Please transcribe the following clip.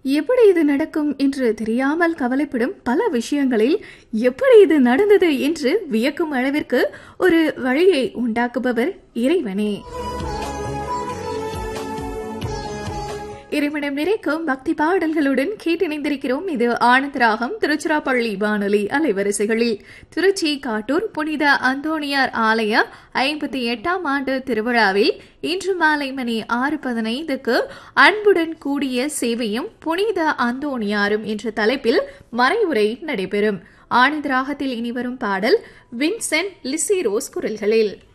எப்படி இது நடக்கும் என்று தெரியாமல் கவலைப்படும் பல விஷயங்களில் எப்படி இது நடந்தது என்று வியக்கும் அளவிற்கு ஒரு வழியை உண்டாக்குபவர் இறைவனே இறைவனம் நிறைக்கும் பக்தி பாடல்களுடன் கேட்டிணைந்திருக்கிறோம் இது ஆனந்த ராகம் திருச்சிராப்பள்ளி வானொலி அலைவரிசைகளில் திருச்சி காட்டூர் புனித அந்தோணியார் ஆலய ஐம்பத்தி எட்டாம் ஆண்டு திருவிழாவில் இன்று மாலை மணி ஆறு பதினைந்துக்கு அன்புடன் கூடிய சேவையும் புனித அந்தோணியாரும் என்ற தலைப்பில் மறைவுரை நடைபெறும் ஆனந்த ராகத்தில் இனிவரும் பாடல் வின்சென்ட் லிசிரோஸ் குரல்களில்